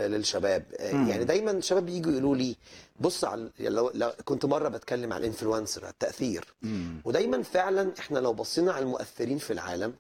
للشباب آه، يعني دايما الشباب بييجوا يقولوا لي بص على يعني لو, لو كنت مره بتكلم على الانفلونسر التاثير ودايما فعلا احنا لو بصينا على المؤثرين في العالم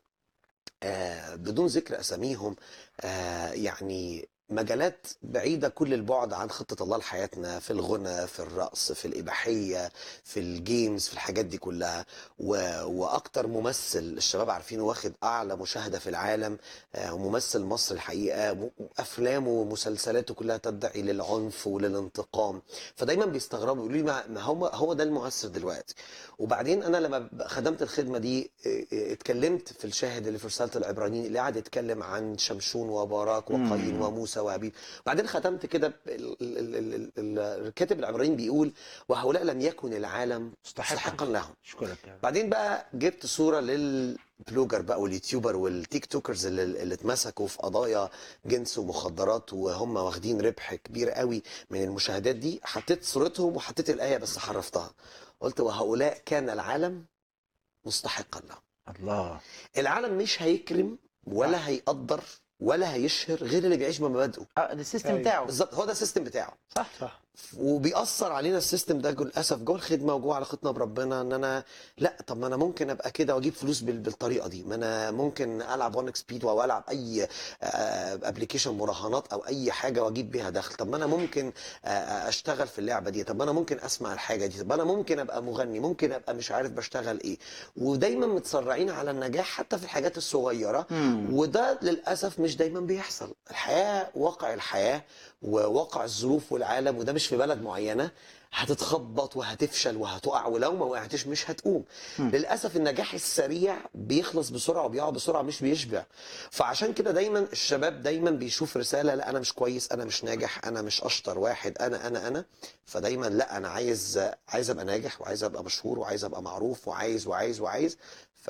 آه بدون ذكر اساميهم آه يعني مجالات بعيده كل البعد عن خطه الله لحياتنا في الغنى في الرقص في الاباحيه في الجيمز في الحاجات دي كلها و... واكتر ممثل الشباب عارفينه واخد اعلى مشاهده في العالم آه وممثل مصر الحقيقه م- افلامه ومسلسلاته كلها تدعي للعنف وللانتقام فدايما بيستغربوا يقولوا لي ما ما هو هو ده المؤثر دلوقتي وبعدين انا لما ب- خدمت الخدمه دي اه، اه، اتكلمت في الشاهد اللي في رساله العبرانيين اللي قاعد يتكلم عن شمشون وباراك وقايين وموسى وابيل بعدين ختمت كده ب- ال- ال- ال- ال- ال- الكاتب العبرانيين بيقول وهؤلاء لم يكن العالم مستحقاً. مستحقا لهم اشكرك يا رب. بعدين بقى جبت صوره للبلوجر بقى واليوتيوبر والتيك توكرز اللي, اللي اتمسكوا في قضايا جنس ومخدرات وهم واخدين ربح كبير قوي من المشاهدات دي حطيت صورتهم وحطيت الايه بس حرفتها قلت وهؤلاء كان العالم مستحقا لهم الله العالم مش هيكرم ولا هيقدر ولا هيشهر غير اللي بيعيش بمبادئه اه السيستم أيوة. بتاعه بالظبط هو ده السيستم بتاعه صح صح وبيأثر علينا السيستم ده جو- للاسف جوه الخدمه وجوه علاقتنا بربنا ان انا لا طب ما انا ممكن ابقى كده واجيب فلوس بال- بالطريقه دي ما انا ممكن العب وان سبيد او العب اي ابلكيشن مراهنات او اي حاجه واجيب بيها دخل طب ما انا ممكن آه، آه، اشتغل في اللعبه دي طب ما انا ممكن اسمع الحاجه دي طب انا ممكن ابقى مغني ممكن ابقى مش عارف بشتغل ايه ودايما متسرعين على النجاح حتى في الحاجات الصغيره مم. وده للاسف مش دايما بيحصل الحياه واقع الحياه وواقع الظروف والعالم وده مش في بلد معينه هتتخبط وهتفشل وهتقع ولو ما وقعتش مش هتقوم للاسف النجاح السريع بيخلص بسرعه وبيقع بسرعه مش بيشبع فعشان كده دايما الشباب دايما بيشوف رساله لا انا مش كويس انا مش ناجح انا مش اشطر واحد انا انا انا فدايما لا انا عايز عايز ابقى ناجح وعايز ابقى مشهور وعايز ابقى معروف وعايز وعايز وعايز ف...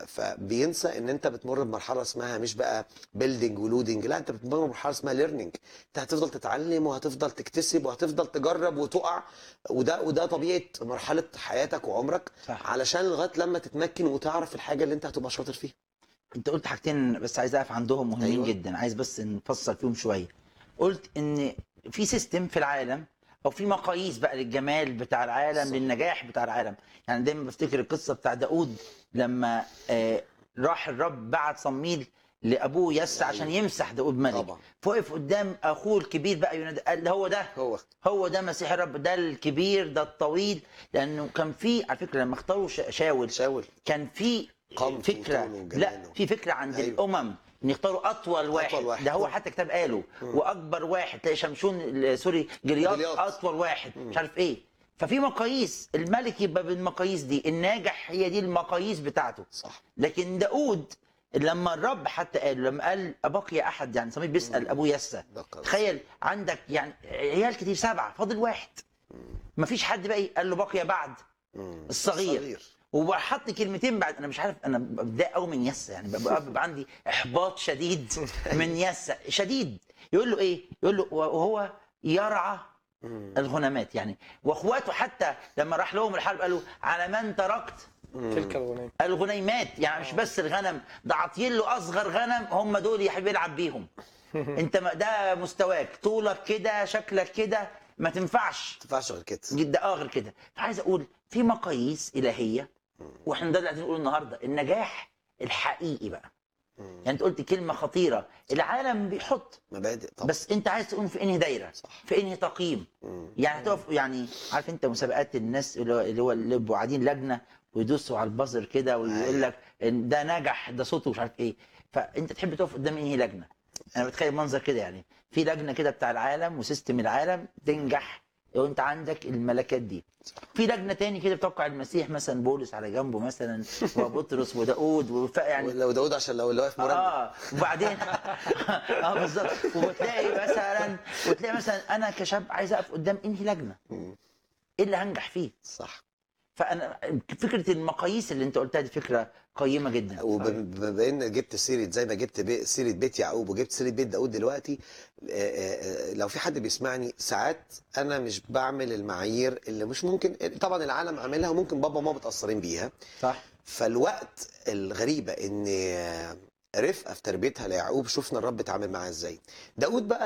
فبينسى ان انت بتمر بمرحله اسمها مش بقى بيلدينج ولودنج لا انت بتمر بمرحله اسمها ليرنينج انت هتفضل تتعلم وهتفضل تكتسب وهتفضل تجرب وتقع وده وده طبيعه مرحله حياتك وعمرك صح. علشان لغايه لما تتمكن وتعرف الحاجه اللي انت هتبقى شاطر فيها انت قلت حاجتين بس عايز اقف عندهم مهمين أيوة. أيوة. جدا عايز بس نفصل فيهم شويه قلت ان في سيستم في العالم او في مقاييس بقى للجمال بتاع العالم صح. للنجاح بتاع العالم يعني دايما بفتكر القصه بتاع داود لما آه راح الرب بعت صميل لابوه يس أيوة. عشان يمسح داود ملك طبعا. فوقف قدام اخوه الكبير بقى ينادي قال ده هو ده هو هو ده مسيح الرب ده الكبير ده الطويل لانه كان في على فكره لما اختاروا شا- شاول شاول كان في قامته فكره وطوله وجماله. لا في فكره عند أيوة. أيوة. الامم ان يختاروا اطول واحد, واحد. ده هو حتى كتاب قاله واكبر واحد تلاقي شمشون ال- سوري جلياط جلياط. اطول واحد مش عارف ايه ففي مقاييس الملك يبقى بالمقاييس دي الناجح هي دي المقاييس بتاعته صح لكن داود لما الرب حتى قال لما قال ابقي احد يعني صميم بيسال ابو يسى بقى. تخيل عندك يعني عيال كتير سبعه فاضل واحد مفيش حد بقى قال له بقي بعد مم. الصغير صغير. وحط كلمتين بعد انا مش عارف انا بتضايق قوي من يسا يعني ببقى, ببقى عندي احباط شديد من يسا شديد يقول له ايه؟ يقول له وهو يرعى الغنمات يعني واخواته حتى لما راح لهم الحرب قالوا على من تركت تلك الغنيمه الغنيمات يعني مش بس الغنم ده عاطيين له اصغر غنم هم دول يا حبيبي العب بيهم انت ما- ده مستواك طولك كده شكلك كده ما تنفعش ما تنفعش غير كده جدا اه غير كده فعايز اقول في مقاييس الهيه واحنا ده اللي عايزين نقوله النهارده النجاح الحقيقي بقى يعني انت قلت كلمه خطيره العالم بيحط مبادئ طبعا بس انت عايز تقوم في انهي دايره صح. في انهي تقييم يعني هتقف يعني عارف انت مسابقات الناس اللي هو اللي هو اللي بيبقوا قاعدين لجنه ويدوسوا على البازر كده ويقول لك إن ده نجح ده صوته مش عارف ايه فانت تحب تقف قدام انهي لجنه انا بتخيل منظر كده يعني في لجنه كده بتاع العالم وسيستم العالم تنجح لو انت عندك الملكات دي في لجنه تاني كده بتوقع المسيح مثلا بولس على جنبه مثلا وبطرس وداود وف... يعني لو داود عشان لو اللي واقف مرنم اه وبعدين اه بالظبط وتلاقي مثلا وتلاقي مثلا انا كشاب عايز اقف قدام انهي لجنه ايه اللي هنجح فيه صح فانا فكره المقاييس اللي انت قلتها دي فكره قيمه جدا وبما ان جبت سيره زي ما جبت بي سيره بيت يعقوب وجبت سيره بيت داود دلوقتي آه، آه، آه، لو في حد بيسمعني ساعات انا مش بعمل المعايير اللي مش ممكن طبعا العالم عاملها وممكن بابا وماما متاثرين بيها صح فالوقت الغريبه ان آه، رفقه في تربيتها ليعقوب شفنا الرب اتعامل معاه ازاي داود بقى